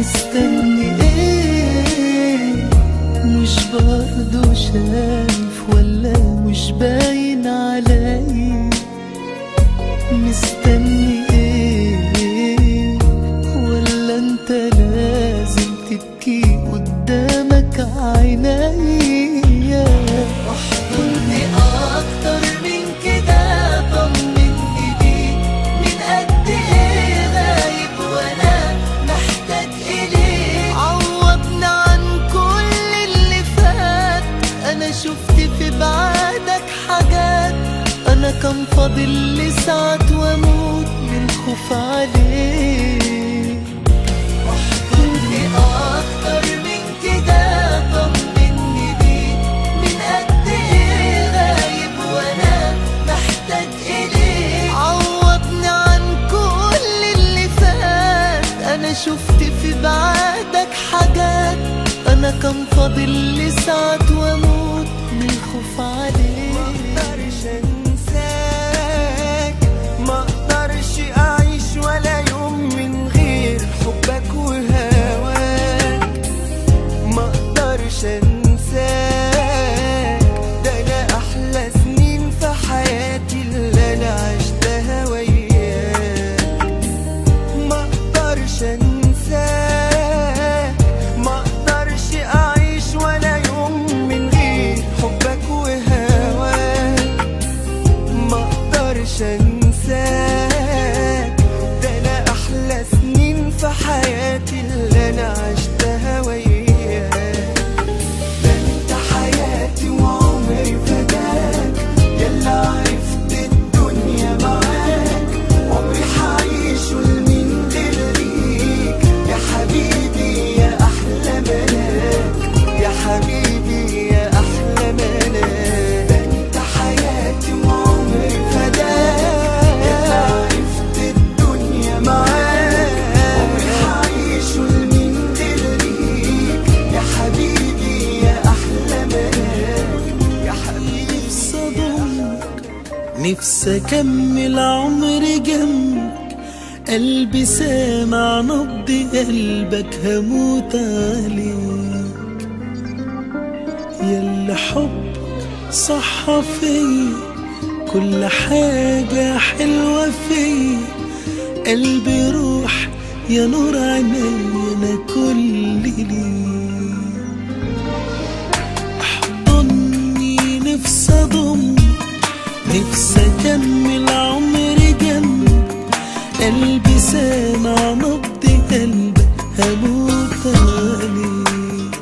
مستني ايه مش برضو شايف ولا مش باين علي مستني ايه ولا انت لازم تبكي قدامك عينيا احضني اكتر من كده طمني بيك من قد ايه غايب وانا محتاج اليك عوضنا عن كل اللي فات انا شفت في بعادك حاجات انا كان فاضل لي ساعات واموت من خوف عليك احضني اكتر من كده طمني بيك من قد ايه غايب وانا محتاج اليك عوضني عن كل اللي فات انا شفت في بعادك حاجات انا كان فاضل لي ساعات واموت من الخوف عليك مقدرش انساك مقدرش اعيش ولا يوم من غير حبك وهواك مقدرش انساك ده انا احلى سنين في حياتي اللي انا عشتها وياك مقدرش انساك مقدرش اعيش ولا يوم من غير حبك وهواك مقدرش انساك ده انا احلى سنين في حياتي اللي انا عشتها وياك ده انت حياتي وعمري فداك يلا عرفت الدنيا معاك عمري حعيشه لمين غيرك يا حبيبي يا احلى ملاك يا حبيبي يا احلى ملاك ده انت حياتي وعمري فداك يلا عرفت الدنيا معاك عمري حعيشه لمين غيرك يا حبيبي يا احلى ملاك يا حبيبي صدمك نفسي اكمل عمري جنبك قلبي سامع نبض قلبك هموت عليك يلا حب صح فيا كل حاجة حلوة فيا قلبي روح يا نور عيني انا كل ليك احضني نفسي اضم نفسي اكمل عمري جنبك قلبي سامع نبض قلبك هموت عليك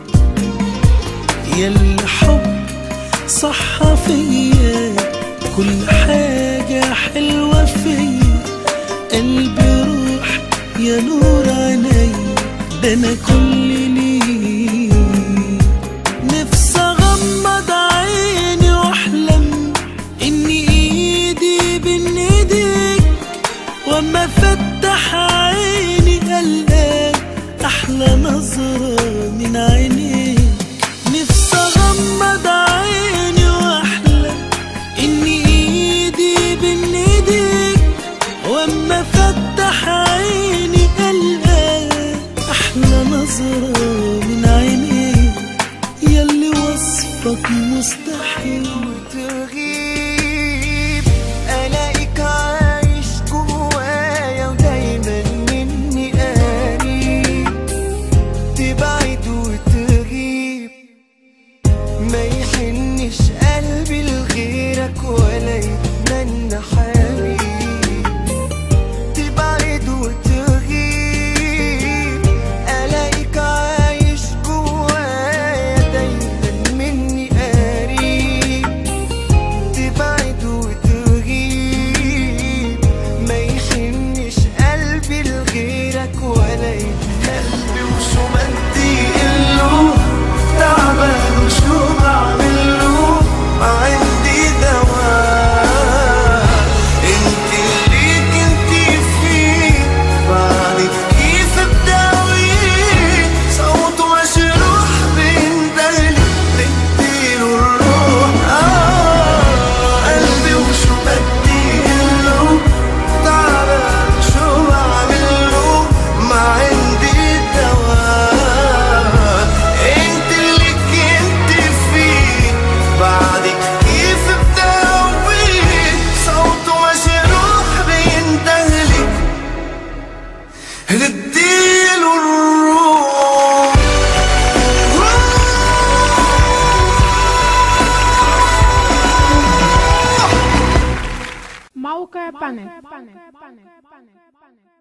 يلا حب صح فيا كل حاجة حلوة فيا قلبي روح يا نور عيني ده انا كل ليك نفسي اغمض عيني واحلم ان ايدي بين ايديك واما افتح عيني القاك احلى نظرة من عينيك نفسي اغمض عيني واحلم ان ايدي بين ايديك واما افتح عيني القاك احلى نظرة من عينيك يلي وصفك مستحيل وتغيب الاقيك عايش جوايا ودايما Panic.